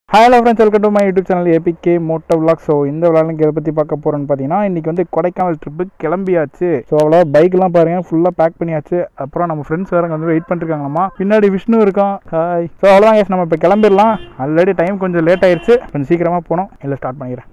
Hello friends welcome to my YouTube channel APK moto vlog so இந்த விளாட்லங்க இதை பற்றி பார்க்க போகிறோன்னு பார்த்தீங்கன்னா இன்றைக்கி வந்து கொடைக்கானல் ட்ரிப்பு கிளம்பியாச்சு ஸோ அவ்வளோ பைக்லாம் பாருங்கள் ஃபுல்லாக பேக் பண்ணியாச்சு அப்புறம் நம்ம ஃப்ரெண்ட்ஸ் வேறு வந்து வெயிட் பண்ணிருக்காங்களாமா பின்னாடி விஷ்ணு இருக்கான் ஹாய் ஸோ அவ்வளோதான் கேஸ் நம்ம இப்போ கிளம்பிடலாம் ஆல்ரெடி டைம் கொஞ்சம் லேட் ஆயிருச்சு கொஞ்சம் சீக்கிரமாக போனோம் இல்லை ஸ்டார்ட் பண்ணிக்கிறேன்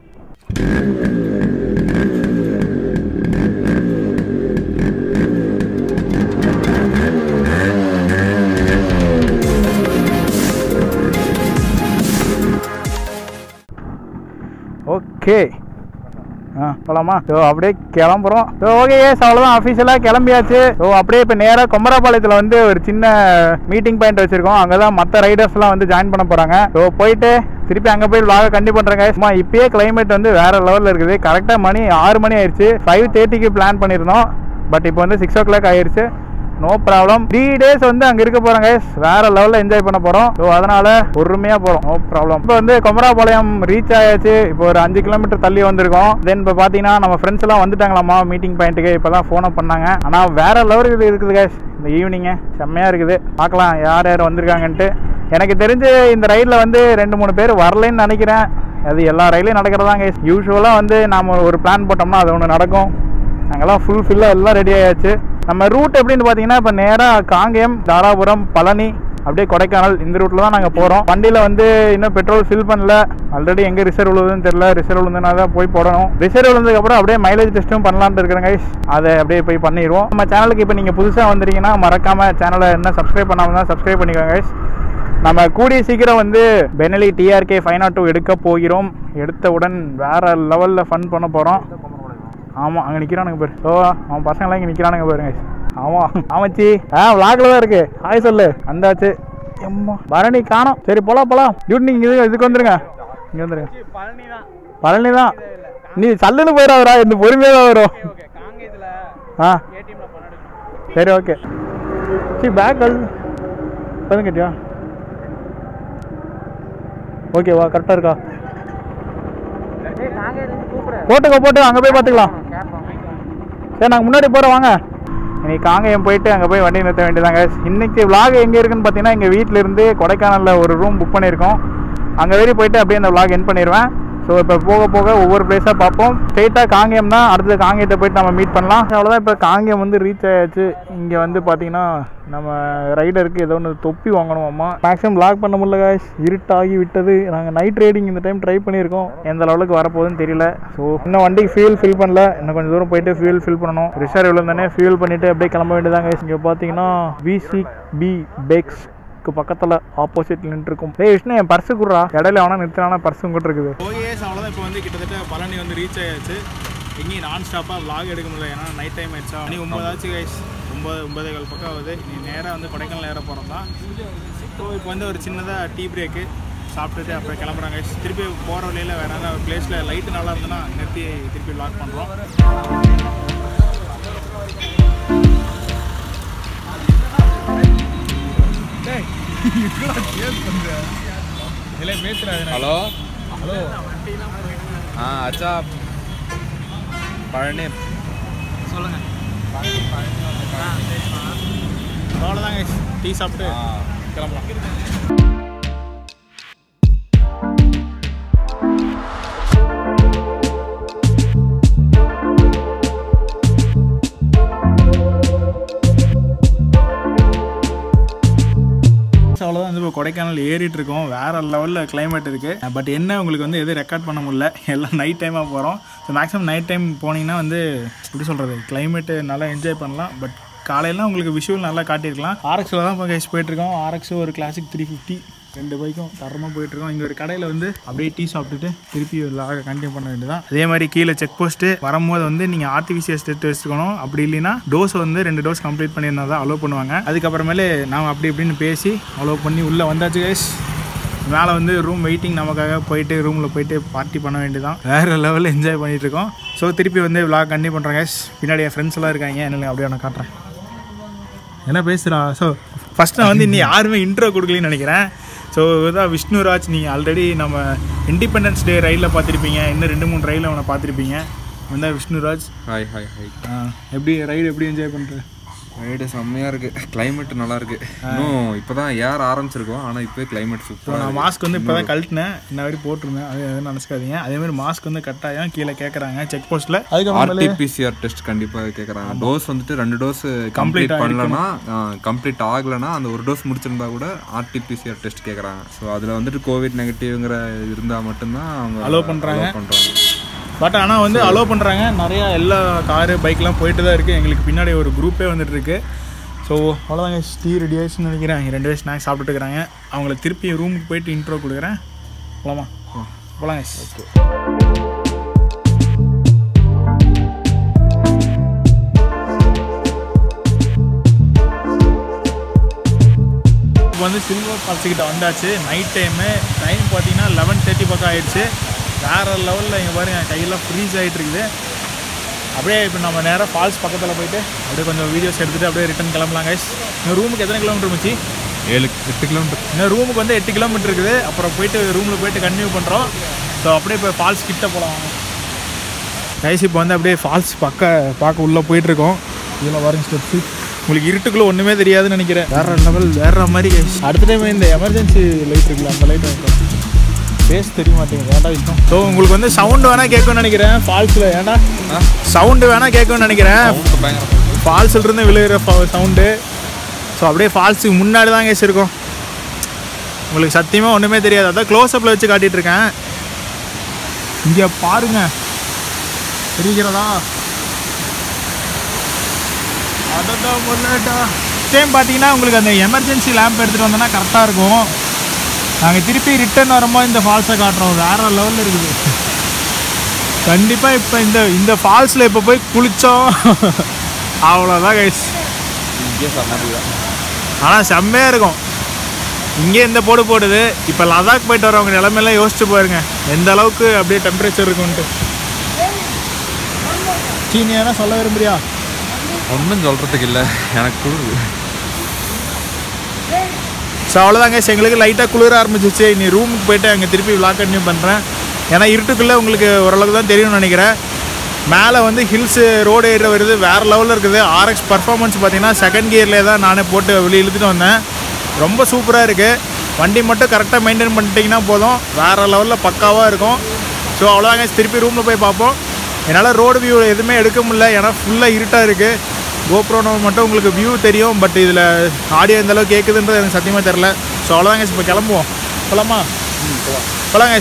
ஓகே ஆ போலாமா ஸோ அப்படியே கிளம்புறோம் ஸோ ஓகே எஸ் அவ்வளோதான் அஃபிஷியலாக கிளம்பியாச்சு ஸோ அப்படியே இப்போ நேராக கொமராபாளையத்தில் வந்து ஒரு சின்ன மீட்டிங் பாயிண்ட் வச்சுருக்கோம் அங்கே தான் மற்ற ரைடர்ஸ்லாம் வந்து ஜாயின் பண்ண போகிறாங்க ஸோ போயிட்டு திருப்பி அங்கே போய் vlog கண்டி பண்ணுறேங்க சும்மா இப்பயே கிளைமேட் வந்து வேற லெவலில் இருக்குது கரெக்டாக மணி ஆறு மணி ஆயிடுச்சு ஃபைவ் தேர்ட்டிக்கு பிளான் பண்ணியிருந்தோம் பட் இப்போ வந்து சிக்ஸ் ஓ கிளாக் ஆயிடுச்சு நோ ப்ராப்ளம் த்ரீ டேஸ் வந்து அங்கே இருக்க போகிறோம் கைஸ் வேற லெவலில் என்ஜாய் பண்ண போகிறோம் ஸோ அதனால பொறுமையாக போகிறோம் நோ ப்ராப்ளம் இப்போ வந்து கொமராபாளையம் ரீச் ஆயாச்சு இப்போ ஒரு அஞ்சு கிலோமீட்டர் தள்ளி வந்திருக்கோம் தென் இப்போ பார்த்தீங்கன்னா நம்ம ஃப்ரெண்ட்ஸ் எல்லாம் வந்துட்டாங்களாமா மீட்டிங் பாயிண்ட்டுக்கு இப்போ தான் ஃபோனை பண்ணாங்க ஆனால் வேற லெவலுக்கு இருக்குது கைஸ் இந்த ஈவினிங்கு செம்மையாக இருக்குது பார்க்கலாம் யார் யார் வந்திருக்காங்கன்ட்டு எனக்கு தெரிஞ்சு இந்த ரயிலில் வந்து ரெண்டு மூணு பேர் வரலைன்னு நினைக்கிறேன் அது எல்லா ரயிலையும் நடக்கிறதா கைஸ் யூஸ்வலாக வந்து நாம் ஒரு பிளான் போட்டோம்னா அது ஒன்று நடக்கும் நாங்கெல்லாம் ஃபுல் ஃபில்லாக எல்லாம் ரெடி ஆயாச்சு நம்ம ரூட் எப்படின்னு பார்த்தீங்கன்னா இப்போ நேராக காங்கேயம் தாராபுரம் பழனி அப்படியே கொடைக்கானல் இந்த ரூட்டில் தான் நாங்கள் போகிறோம் வண்டியில் வந்து இன்னும் பெட்ரோல் ஃபில் பண்ணல ஆல்ரெடி எங்கே ரிசர்வ் விழுதுன்னு தெரியல ரிசர்வ் விழுந்துனா தான் போய் போடணும் ரிசர்வ் விழுந்ததுக்கப்புறம் அப்படியே மைலேஜ் டெஸ்ட்டும் பண்ணலான்ட்டு இருக்கிறேன் கைஸ் அதை அப்படியே போய் பண்ணிடுவோம் நம்ம சேனலுக்கு இப்போ நீங்கள் புதுசாக வந்தீங்கன்னா மறக்காமல் சேனலை என்ன சப்ஸ்கிரைப் பண்ணாமல் தான் சப்ஸ்கிரைப் பண்ணிக்கோங்க கைஸ் நம்ம கூடிய சீக்கிரம் வந்து Benelli TRK five nought two எடுக்க போகிறோம் எடுத்தவுடன் வேற லெவலில் ஃபன் பண்ண போகிறோம் ஆமாம் அங்கே நிற்கிறானுங்க பேர் ஓ அவன் பசங்களாம் இங்கே நிற்கிறானுங்க பாருங்க ஆமாம் ஆமாச்சி ஆ விளாக்ல தான் இருக்கு ஹாய் சொல்லு வந்தாச்சு எம்மா பரணி காணோம் சரி போலாம் போலாம் டியூட்டி நீங்கள் இது இதுக்கு வந்துருங்க இங்கே வந்துருங்க பழனி தான் நீ சல்லுன்னு போயிடாதடா இந்த பொறுமையாக தான் வரும் ஆ சரி ஓகே சரி பேக் கல் இப்போ கேட்டியா ஓகேவா கரெக்டாக இருக்கா போட்டுக்கோ போட்டு அங்கே போய் பார்த்துக்கலாம் சரி நாங்கள் முன்னாடி போகிறோம் வாங்க இன்னைக்கு காங்கேயம் போயிட்டு அங்கே போய் வண்டி நிறுத்த வேண்டியதாங்க இன்னைக்கு vlog எங்கே இருக்குன்னு பார்த்தீங்கன்னா எங்கள் வீட்டில் இருந்து கொடைக்கானலில் ஒரு ரூம் புக் பண்ணியிருக்கோம் அங்கே வரையும் போயிட்டு அப்படியே அந்த vlog என் பண்ணிடுவேன் ஸோ இப்போ போக போக ஒவ்வொரு பிளேஸாக பார்ப்போம் ஸ்ட்ரெயிட்டாக காங்கேயம் தான் அடுத்து காங்கேயத்தை போயிட்டு நம்ம மீட் பண்ணலாம் அவ்வளோதான் இப்போ காங்கேயம் வந்து ரீச் ஆயாச்சு இங்கே வந்து பார்த்தீங்கன்னா நம்ம ரைடருக்கு ஏதோ ஒன்று தொப்பி வாங்கணுமாம்மா மேக்ஸிமம் லாக் பண்ண முடியல guys இருட்டாகி விட்டது நாங்கள் நைட் ரைடிங் இந்த டைம் ட்ரை பண்ணியிருக்கோம் எந்த லெவலுக்கு வரப்போகுதுன்னு தெரியல ஸோ இன்னும் வண்டிக்கு ஃபியூல் ஃபில் பண்ணல இன்னும் கொஞ்சம் தூரம் போயிட்டு ஃபியூல் ஃபில் பண்ணணும் ரிசர்வ் இருந்தானே ஃபியூல் பண்ணிட்டு அப்படியே கிளம்ப வேண்டியதாங்க இங்கே பார்த்தீங்கன்னா விசி பி பேக்ஸ் பக்கத்தில் ஆப்போசிட்ல நின்றுருக்கும் டேய் விஷ்ணு என் பர்ஸு குடுறா இடையில அவனா நிறுத்தினா பர்ஸும் கூட இருக்குது ஓகேஸ் அவ்வளோதான் இப்போ வந்து கிட்டத்தட்ட பழனி வந்து ரீச் ஆயாச்சு எங்கேயும் நான் ஸ்டாப்பாக vlog எடுக்க முடியல ஏன்னா நைட் டைம் ஆயிடுச்சா மணி ஒம்பதாச்சு கைஸ் ஒம்பது ஒன்பதே கால் பக்கம் ஆகுது நீ நேராக வந்து கொடைக்கானல் ஏற போகிறோம் தான் ஸோ இப்போ வந்து ஒரு சின்னதாக டீ பிரேக்கு சாப்பிட்டுட்டு அப்புறம் கிளம்புறாங்க guys. திருப்பி போகிற வழியில் வேறு ஏதாவது பிளேஸில் லைட்டு நல்லா இருந்ததுன்னா நிறுத்தி திருப்பி vlog பண்ணுறோம் இதில் பேசுகிறேன் ஹலோ ஹலோ ஆ அச்சா பழனி அவ்வளோதாங்க டீ சாப்பிட்டு ஆ கிளம்பலாம் அவ்வளோதான் வந்து இப்போ கொடைக்கானல் ஏறிட்டு இருக்கோம் வேற லெவலில் கிளைமேட் இருக்கு பட் என்ன உங்களுக்கு வந்து எதுவும் ரெக்கார்ட் பண்ண முடியல எல்லாம் நைட் டைமாக போகிறோம் ஸோ மேக்ஸிமம் நைட் டைம் போனீங்கன்னா வந்து எப்படி சொல்கிறது கிளைமேட்டு நல்லா என்ஜாய் பண்ணலாம் பட் காலையில உங்களுக்கு விஷுவல் நல்லா காட்டியிருக்கலாம் ஆர்எக்ஸில் தான் இப்போ கைஸ் போயிட்டுருக்கோம் ஆர்எக்ஸ் ஒரு கிளாசிக் த்ரீ ஃபிஃப்டி ரெண்டு பைக்கும் தரமாக போயிட்டுருக்கோம் இங்கே ஒரு கடையில் வந்து அப்படியே டீ சாப்பிட்டுட்டு திருப்பி ஒரு லாக கண்டினியூ பண்ண வேண்டியதான் அதே மாதிரி கீழே செக் போஸ்ட்டு வரும்போது வந்து நீங்கள் ஆர்டிஃபிஷியல் டெஸ்ட் வச்சுக்கணும் அப்படி இல்லைன்னா டோஸ் வந்து ரெண்டு டோஸ் கம்ப்ளீட் பண்ணியிருந்தா தான் அலோவ் பண்ணுவாங்க அதுக்கப்புறமேலே நாம் அப்படி இப்படின்னு பேசி அலோவ் பண்ணி உள்ளே வந்தாச்சு கைஸ் மேலே வந்து ரூம் வெயிட்டிங் நமக்காக போயிட்டு ரூமில் போயிட்டு பார்ட்டி பண்ண வேண்டியதான் வேறு லெவலில் என்ஜாய் பண்ணிட்டு இருக்கோம் ஸோ திருப்பி வந்து விளாக் கண்டினியூ பண்ணுறேன் கைஸ் பின்னாடி என் ஃப்ரெண்ட்ஸ் எல்லாம் இருக்காங்க என்ன அப்படியே நான் காட்டுறேன் என்ன பேசுகிறா ஸோ ஃபஸ்ட் நான் வந்து இன்னும் யாருமே இன்ட்ரோ கொடுக்கலன்னு நினைக்கிறேன் ஸோ இதான் விஷ்ணுராஜ் நீங்கள் ஆல்ரெடி நம்ம இண்டிபெண்டன்ஸ் டே ரயிலில் பார்த்துருப்பீங்க இன்னும் ரெண்டு மூணு ரயிலில் அவனை பார்த்துருப்பீங்க அவன் தான் விஷ்ணுராஜ் ஹாய் ஹாய் ஹாய் ஆ, எப்படி ரைடு எப்படி என்ஜாய் பண்ணுற ரைடு செம்மையா இருக்கு கிளைமேட் நல்லா இருக்கு இன்னும் இப்பதான் ஏற ஆரம்பிச்சிருக்கோம் ஆனா இப்போ கிளைமேட் இப்போ சூப்பரா நான் மாஸ்க் வந்து இப்போ தான் கழட்டினேன் இன்ன வரைக்கும் போட்டிருந்தேன் அது எதுவும் நினச்சிக்காதீங்க அதேமாதிரி மாஸ்க் வந்து கட்டாயம் கீழே கேட்குறாங்க செக் போஸ்ட்டில் அதுக்கப்புறம் ஆர்டிபிசிஆர் டெஸ்ட் கண்டிப்பா கேக்குறாங்க டோஸ் வந்துட்டு ரெண்டு டோஸ் கம்ப்ளீட் பண்ணலனா கம்ப்ளீட் ஆகலைன்னா அந்த ஒரு டோஸ் முடிச்சிருந்தா கூட ஆர்டிபிசிஆர் டெஸ்ட் கேக்குறாங்க ஸோ அதுல வந்துட்டு கோவிட் நெகட்டிவ்ங்கிற இருந்தா மட்டும்தான் அவங்க Allow பண்றாங்க. allow பண்றாங்க பட் ஆனால் வந்து அலோவ் பண்ணுறாங்க நிறையா எல்லா காரு பைக்லாம் போயிட்டு தான் இருக்குது எங்களுக்கு பின்னாடி ஒரு குரூப்பே வந்துட்டு இருக்கு ஸோ அவ்வளோதாங்க டீ ரெடி ஆயிடுச்சுன்னு நினைக்கிறேன் இங்க ரெண்டு பேர் ஸ்நாக்ஸ் சாப்பிட்டுட்டு இருக்கிறாங்க அவங்கள திருப்பி ரூமுக்கு போயிட்டு இன்ட்ரோ கொடுக்குறேன் போலாமா போலாங்க இப்போ வந்து சில்வர் ஃபால்ஸ் கிட்ட வந்தாச்சு நைட் டைமு டைம் பார்த்தீங்கன்னா லெவன் தேர்ட்டி பக்கம் ஆயிடுச்சு வேற லெவலில் இங்கே பாருங்க கையெல்லாம் ஃப்ரீஸ் ஆகிட்டு இருக்குது அப்படியே இப்போ நம்ம நேராக ஃபால்ஸ் பக்கத்தில் போயிட்டு அப்படியே கொஞ்சம் வீடியோஸ் எடுத்துகிட்டு அப்படியே ரிட்டன் கிளம்பலாம் கைஸ் இன்னும் ரூமுக்கு எத்தனை கிலோமீட்டர் மச்சி ஏழு எட்டு கிலோமீட்டர் இன்னும் ரூமுக்கு வந்து எட்டு கிலோமீட்டர் இருக்குது அப்புறம் போயிட்டு ரூமில் போயிட்டு கன்டினியூ பண்ணுறோம் ஸோ அப்படியே இப்போ ஃபால்ஸ் கிட்ட போகலாம் கைஸ் இப்போ வந்து அப்படியே ஃபால்ஸ் பக்க பார்க்க உள்ளே போயிட்டுருக்கோம் இதில் வரும் ஸ்டெப்ஸு உங்களுக்கு இருட்டுக்குள்ளே ஒன்றுமே தெரியாதுன்னு நினைக்கிறேன் வேற லெவல் வேற மாதிரி கைஸ் அடுத்த டைம் இந்த எமர்ஜென்சி லைட் இருக்குல்ல அந்த லைட் வாங்கிக்கலாம் பேஸ் தெரிய மாட்டேங்குது ஏன்டா விஷயம் ஸோ உங்களுக்கு வந்து சவுண்டு வேணால் கேட்கும்னு நினைக்கிறேன் ஃபால்ஸில் ஏன்டா சவுண்டு வேணால் கேட்கும்னு நினைக்கிறேன் பயங்கரம் ஃபால்ஸ்ல இருந்து விழுகிற சவுண்டு ஸோ அப்படியே ஃபால்ஸுக்கு முன்னாடி தான் கேஸ் இருக்கும் உங்களுக்கு சத்தியமாக ஒன்றுமே தெரியாது அதான் க்ளோஸ்அப்பில் வச்சு காட்டிட்டு இருக்கேன் இங்கே பாருங்க தெரிகிறதா அதான் முன்னாட்டா டைம் பார்த்தீங்கன்னா உங்களுக்கு அந்த எமர்ஜென்சி லேம்ப் எடுத்துகிட்டு வந்தோன்னா கரெக்டாக இருக்கும் நாங்கள் திருப்பி ரிட்டர்ன் வரும்போது இந்த ஃபால்ஸை காட்டுறோம் வேறு லெவலில் இருக்குது கண்டிப்பாக இப்போ இந்த இந்த ஃபால்ஸில் இப்போ போய் குளித்தோம் அவ்வளோதான் கைஸ் இங்கே சமாதி தான் ஆனால் செம்மையாக இருக்கும் இங்கே இந்த போடு போடுது இப்போ லடாக் போயிட்டு வரவங்க நிலமையெல்லாம் யோசிச்சு பாருங்க எந்த அளவுக்கு அப்படியே டெம்பரேச்சர் இருக்கும்ன்ட்டு சீனி எதனா சொல்ல விரும்புறியா ஒன்றும் சொல்றதுக்கு இல்லை எனக்கு குளிருது ஸோ அவ்வளோதாங்க எங்களுக்கு லைட்டாக குளிர ஆரம்பிச்சிச்சு நீ ரூமுக்கு போயிட்டு அங்கே திருப்பி விளாக் கண்டினியூ பண்ணுறேன் ஏன்னா இருட்டுக்குள்ளே உங்களுக்கு ஓரளவுக்கு தான் தெரியும்னு நினைக்கிறேன் மேலே வந்து ஹில்ஸு ரோடு ஏற வருது வேறு லெவலில் இருக்குது ஆர்எக்ஸ் பர்ஃபார்மன்ஸ் பார்த்தீங்கன்னா செகண்ட் கியர்லேயே தான் நானே போட்டு வெளியே இழுத்துட்டு வந்தேன் ரொம்ப சூப்பராக இருக்குது வண்டி மட்டும் கரெக்டாக மெயின்டைன் பண்ணிட்டீங்கன்னா போதும் வேறு லெவலில் பக்காவாக இருக்கும் ஸோ அவ்வளோதாங்க திருப்பி ரூமில் போய் பார்ப்போம் என்னால் ரோடு வியூ எதுவுமே எடுக்க முடியல ஏன்னா ஃபுல்லாக இருட்டாக இருக்குது கோப்ரோனோ மட்டும் உங்களுக்கு வியூ தெரியும் பட் இதில் ஆடியோ எந்த அளவுக்கு கேட்குதுன்றது எனக்கு சத்தியமாக தெரில ஸோ அவ்வளோதாங்க இப்போ கிளம்புவோம் போலாமா போலாங்க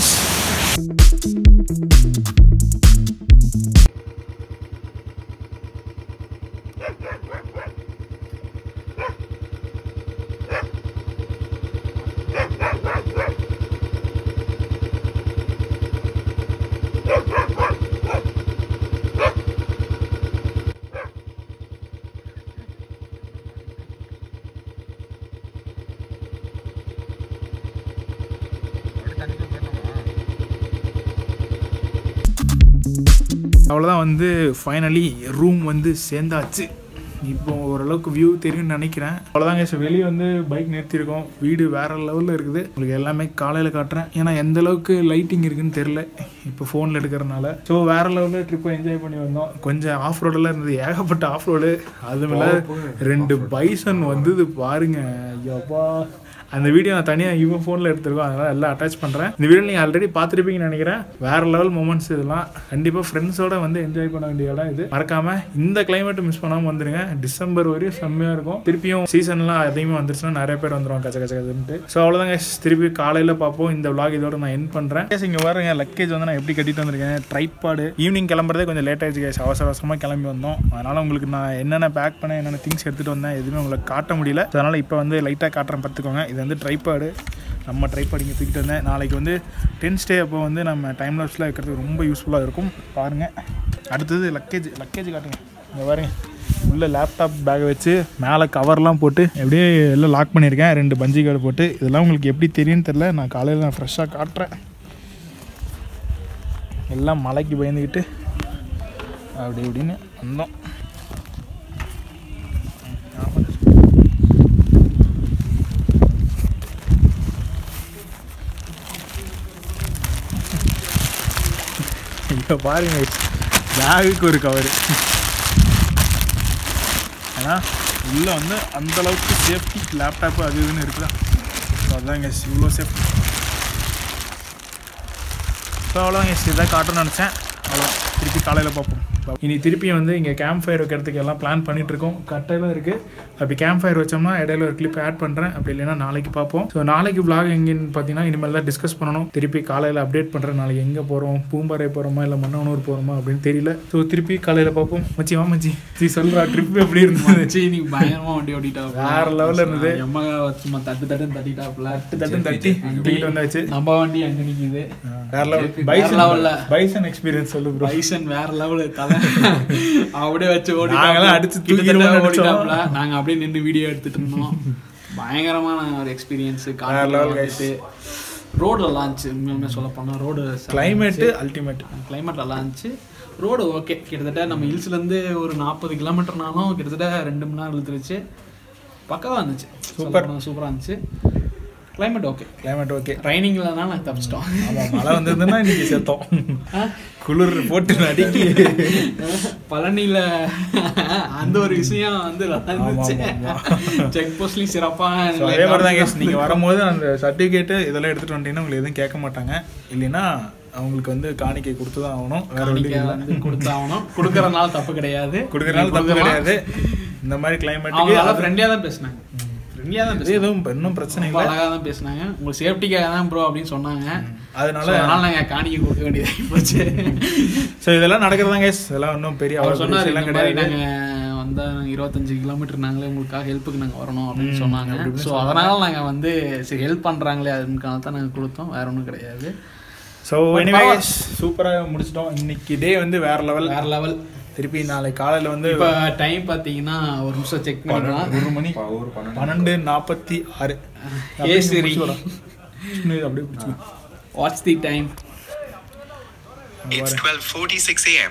அவ்வளோதான் வந்து ஃபைனலி ரூம் வந்து சேர்ந்தாச்சு இப்போ ஓரளவுக்கு வியூ தெரியும்னு நினைக்கிறேன் அவ்வளோதாங்க சார் வெளியே வந்து பைக் நிறுத்தியிருக்கோம் வீடு வேற லெவலில் இருக்குது உங்களுக்கு எல்லாமே காலையில் காட்டுறேன் ஏன்னா எந்த அளவுக்கு லைட்டிங் இருக்குன்னு தெரில இப்போ ஃபோனில் எடுக்கிறனால ஸோ வேற லெவலில் ட்ரிப்பை என்ஜாய் பண்ணி வந்தோம் கொஞ்சம் ஆஃப் ரோடெல்லாம் இருந்தது ஏகப்பட்ட ஆஃப் ரோடு அதுமில்ல ரெண்டு பைசன் வந்தது பாருங்க ஐயோப்பா அந்த வீடியோ நான் தனியாக இவன் ஃபோனில் எடுத்திருக்கோம் அதனால் எல்லாம் அட்டாச் பண்ணுறேன் இந்த வீடியோ நீங்கள் ஆல்ரெடி பார்த்துருப்பீங்கன்னு நினைக்கிறேன் வேற லெவல் மூமெண்ட்ஸ் இதெல்லாம் கண்டிப்பாக ஃப்ரெண்ட்ஸோட வந்து என்ஜாய் பண்ண வேண்டிய இடம் இது மறக்காமல் இந்த கிளைமேட் மிஸ் பண்ணாமல் வந்துருங்க டிசம்பர் வரையும் செம்மையாக இருக்கும் திருப்பியும் சீசன்லாம் அதிகமாக வந்துருச்சுன்னா நிறைய பேர் வந்துருவாங்க கச்ச கச்ச கச்சன்ட்டு ஸோ அவ்வளோதாங்க திருப்பி காலையில் பார்ப்போம் இந்த vlog இதோட நான் என் பண்ணுறேன் இங்கே பாருங்க லக்கேஜ் வந்து நான் எப்படி கட்டிட்டு வந்திருக்கேன் ட்ரைப்பாடு ஈவினிங் கிளம்புறதே கொஞ்சம் லேட் ஆயிடுச்சு guys. அவசர அவசரமாக கிளம்பி வந்தோம் அதனால் உங்களுக்கு நான் என்னென்ன பேக் பண்ணேன் என்னென்ன திங்ஸ் எடுத்துகிட்டு வந்தேன் எதுவுமே உங்களுக்கு காட்ட முடியல So, அதனால் இப்போ வந்து லைட்டாக காட்டுறேன் பார்த்துக்கோங்க இது வந்து ட்ரைப்பாடு நம்ம ட்ரைப்பாடு இங்கே தூக்கிட்டு வந்தேன் நாளைக்கு வந்து டென் ஸ்டே அப்போ வந்து நம்ம டைம் லாப்ஸில் இருக்கிறதுக்கு ரொம்ப யூஸ்ஃபுல்லாக இருக்கும் பாருங்கள் அடுத்தது லக்கேஜ் லக்கேஜ் காட்டுங்க இங்கே பாருங்க உள்ள லேப்டாப் பேக்கை வச்சு மேலே கவர்லாம் போட்டு அப்படியே எல்லாம் லாக் பண்ணியிருக்கேன் ரெண்டு பஞ்சி கார்டு போட்டு இதெல்லாம் உங்களுக்கு எப்படி தெரியும்னு தெரில நான் காலையில் நான் ஃப்ரெஷ்ஷாக காட்டுறேன் எல்லாம் மலைக்கு பயந்துக்கிட்டு அப்படி இப்படின்னு வந்தோம் இப்போ பாருங்க பேகுக்கு ஒரு கவரு ஏன்னா உள்ளே வந்து அந்த அளவுக்கு சேஃப்டி லேப்டாப்பு அது இதுன்னு இருக்குதா ஸோ அதாங்க இவ்வளோ சேஃப்டி ஸோ அவ்வளோதாங்க இதான் காட்டணும்னு நினச்சேன் அவ்வளோ திருப்பி காலையில் பார்ப்போம் இனி திருப்பி வந்து இங்கே கேம்ப் ஃபயர் வைக்கிறதுக்கு எல்லாம் பிளான் பண்ணிட்டு இருக்கோம் கட்டையில இருக்குது அப்படி கேம்ப் ஃபயர் வச்சோம்னா இடையில ஒரு கிளிப் ஆட் பண்ணுறேன் அப்படி இல்லைன்னா நாளைக்கு பார்ப்போம் ஸோ நாளைக்கு vlog எங்கேன்னு பார்த்தீங்கன்னா இனிமேல் தான் டிஸ்கஸ் பண்ணணும் திருப்பி காலையில் அப்டேட் பண்ணுறேன் நாளைக்கு எங்கே போகிறோம் பூம்பாறை போகிறோமா இல்லை மன்னவனூர் போகிறோமா அப்படின்னு தெரியல ஸோ திருப்பி காலையில் பார்ப்போம் மச்சி வா மச்சி சி சொல்கிறா ட்ரிப் எப்படி இருந்தது வச்சு இன்னைக்கு பயங்கரமா வண்டி ஓட்டிட்டாப்ல வேற level ல இருந்தது. எம்ம சும்மா தட்டு தட்டுன்னு தட்டிட்டாப்ல தட்டு தட்டி தூக்கிட்டு வந்தாச்சு நம்ம வண்டி அங்க நிக்குது வேற லெவல் வேற பைசன் level ல. பைசன் எக்ஸ்பீரியன்ஸ் சொல்லு ப்ரோ பைசன் வேற லெவலு தலை அப்படியே வச்சு நாங்கெல்லாம் அடிச்சு தூக்கிடுவோம்னு நினைச்சோம். ஓடிட்டாப்ல நாங்க அப்படியே நின்று வீடியோ எடுத்துட்டு இருந்தோம் பயங்கரமான ஒரு எக்ஸ்பீரியன்ஸ் level guys. காட்டு ரோடு நல்லா இருந்துச்சு உண்மையுமே சொல்ல போனா ரோடு கிளைமேட் அல்டிமேட் கிளைமேட் நல்லா இருந்துச்சு ரோடு ஓகே கிட்டத்தட்ட நம்ம ஹில்ஸ்லேருந்து ஒரு நாற்பது கிலோமீட்டர்னாலும் கிட்டத்தட்ட ரெண்டு மணி நேரம் இழுத்துருச்சு பக்காவாக இருந்துச்சு சூப்பர் சூப்பராக இருந்துச்சு கிளைமேட் ஓகே கிளைமேட் ஓகே ட்ரைனிங்லனால நாங்கள் தப்பிச்சிட்டோம் ஆமா மழை வந்திருந்ததுன்னா இன்னைக்கு செத்தோம் குளிர் போட்டு நடிக்கி பழனியில் அந்த ஒரு விஷயம் வந்து நல்லா இருந்துச்சு செக் போஸ்ட்லையும் சிறப்பாக ஸோ அதே மாதிரி தான் கேஸ் நீங்கள் வரும்போது அந்த சர்டிஃபிகேட்டு இதெல்லாம் எடுத்துகிட்டு வந்துட்டீங்கன்னா உங்களுக்கு எதுவும் கேட்க மாட்டாங்க இல்லைன்னா அவங்களுக்கு வந்து காணிக்கை கொடுத்து தான் ஆகணும் வேற வழி காணிக்கை இல்லை வந்து கொடுத்தாகணும் கொடுக்கறனால தப்பு கிடையாது கொடுக்குறனால தப்பு கொடுக்கலாம். கிடையாது இந்த மாதிரி அவங்க நல்லா கிளைமேட்டுக்கு ஃப்ரெண்ட்லியாக தான் பேசினாங்க ஃப்ரெண்ட்லியாக தான் அது பேசினாங்க எதுவும் இன்னும் பிரச்சனை ரொம்ப இல்லை அழகாக தான் பேசினாங்க உங்கள் சேஃப்டிக்காக தான் ப்ரோ அப்படின்னு சொன்னாங்க அதனால So, அதனால நாங்கள் காணிக்கை கொடுக்க வேண்டியதாகி போச்சு ஸோ இதெல்லாம் நடக்கிறதா கேஸ் இதெல்லாம் இன்னும் பெரிய அவர் அவ்வளோ சொன்னார் எல்லாம் இந்த மாதிரி கிடையாது நாங்கள் வந்தா இருபத்தஞ்சு கிலோமீட்டர் நாங்களே உங்களுக்காக ஹெல்ப்புக்கு நாங்கள் வரணும் அப்படின்னு சொன்னாங்க ஸோ அதனால நாங்கள் வந்து சரி ஹெல்ப் பண்ணுறாங்களே அதுக்காக தான் நாங்கள் கொடுத்தோம் வேற ஒன்றும் கிடையாது ஸோ எனிவேஸ் சூப்பராக முடிச்சிட்டோம் இன்னைக்கு டே வந்து வேற லெவல் வேற லெவல் திருப்பி நாளைக்கு காலையில் வந்து இப்போ டைம் பார்த்தீங்கன்னா ஒரு நிமிஷம் செக் பண்ணிக்கலாம் ஒரு மணி ஒரு பன்னெண்டு பன்னெண்டு நாற்பத்தி ஆறு ஏ சரி அப்படியே பிடிச்சி watch the time It's 12:46 a.m.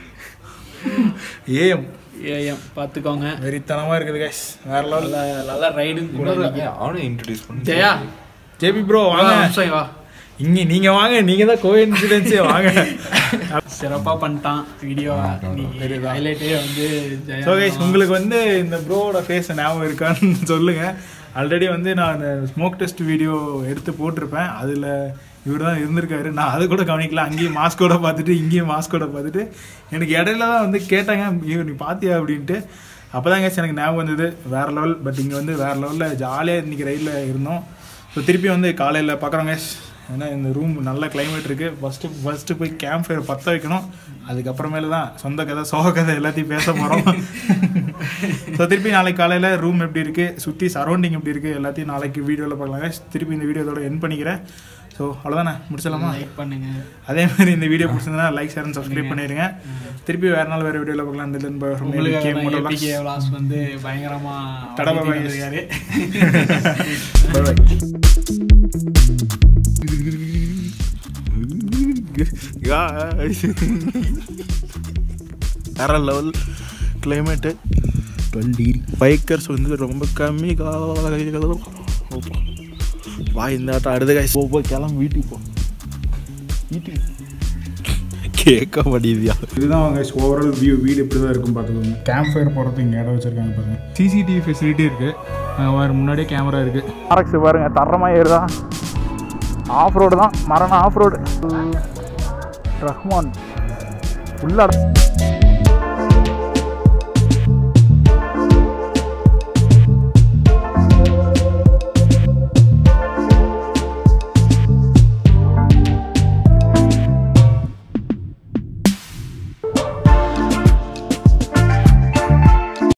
AM AM பார்த்துக்கோங்க வெறித்தனமாக இருக்குது கைஸ் வேற லெவல் நல்ல நல்ல ரைடுன்னு கூட இன்னைக்கு. அவனே இன்ட்ரடியூஸ் பண்ணி ஜெயா ஜேபி ப்ரோ வா, வாங்க ஒரு நிமிஷம் வா இங்க நீங்க வாங்க நீங்க தான் கோயின்சிடென்ஸே வாங்க சிறப்பா பண்ணிட்டான் வீடியோ ஹைலைட்டே வந்து ஜெயா ஸோ கைஸ் உங்களுக்கு வந்து இந்த ப்ரோவோட ஃபேஸ் ஞாபகம் இருக்கான்னு சொல்லுங்க ஆல்ரெடி வந்து நான் இந்த ஸ்மோக் டெஸ்ட் வீடியோ எடுத்து போட்டிருப்பேன் அதில் இவர் தான் இருந்திருக்காரு நான் அது கூட கவனிக்கல அங்கேயும் மாஸ்கோட பார்த்துட்டு இங்கேயும் மாஸ்கோட பார்த்துட்டு எனக்கு இடையில தான் வந்து கேட்டாங்க ஐயோ நீ பார்த்தியா அப்படின்ட்டு அப்போ தான் கேஸ் எனக்கு ஞாபகம் வந்தது வேறு லெவல் பட் இங்கே வந்து வேறு லெவலில் ஜாலியாக இன்றைக்கி ரயிலில் இருந்தோம் ஸோ திருப்பி வந்து காலையில் பார்க்குறோம் கேஸ் ஏன்னா இந்த ரூம் நல்ல கிளைமேட் இருக்குது ஃபஸ்ட்டு ஃபஸ்ட்டு போய் கேம்ப் ஃபயர் பற்ற வைக்கணும் அதுக்கப்புறமேல தான் சொந்த கதை சோக கதை எல்லாத்தையும் பேச போகிறோம் ஸோ திருப்பி நாளைக்கு காலையில் ரூம் எப்படி இருக்குது சுற்றி சரௌண்டிங் எப்படி இருக்குது எல்லாத்தையும் நாளைக்கு வீடியோவில் பார்க்கலாம் guys. திருப்பி இந்த வீடியோதோட என் பண்ணிக்கிறேன் ஸோ அவ்வளோதானே முடிச்சிடலாமா லைக் பண்ணுங்க அதே மாதிரி இந்த வீடியோ பிடிச்சிருந்தா லைக் ஷேர் அண்ட் சப்ஸ்கிரைப் பண்ணிடுங்க திருப்பி வேறு நாள் வேறு வீடியோவில் பார்க்கலாம் தென் உங்களுக்கு பை ஏபிகே விலாஸ் வந்து பயங்கரமா தடவை வளர்த்திட்டு வயசு. இருக்காரு வேற லெவல் கிளைமேட்டு டுவெண்ட்டி பைக்கர்ஸ் வந்து ரொம்ப கம்மி வா இந்த ஆட்டம் அடுத்த காய்ச்சி போ போய் கிளம்பு வீட்டுக்கு போ வீட்டுக்கு கேட்க மாட்டேதியா இதுதான் அவங்க ஓவரால் வியூ வீடு இப்படி தான் இருக்கும் பார்த்துக்கோங்க கேம்ப் ஃபயர் போகிறதுக்கு இங்கே இடம் வச்சிருக்காங்க பாருங்க சிசிடிவி ஃபெசிலிட்டி இருக்குது வேறு முன்னாடியே கேமரா இருக்குது ஆர்எக்ஸ் பாருங்க தரமாக ஏறுதா ஆஃப் ரோடு தான் மரணம் ஆஃப் ரோடு ரஹ்மான் ஃபுல்லாக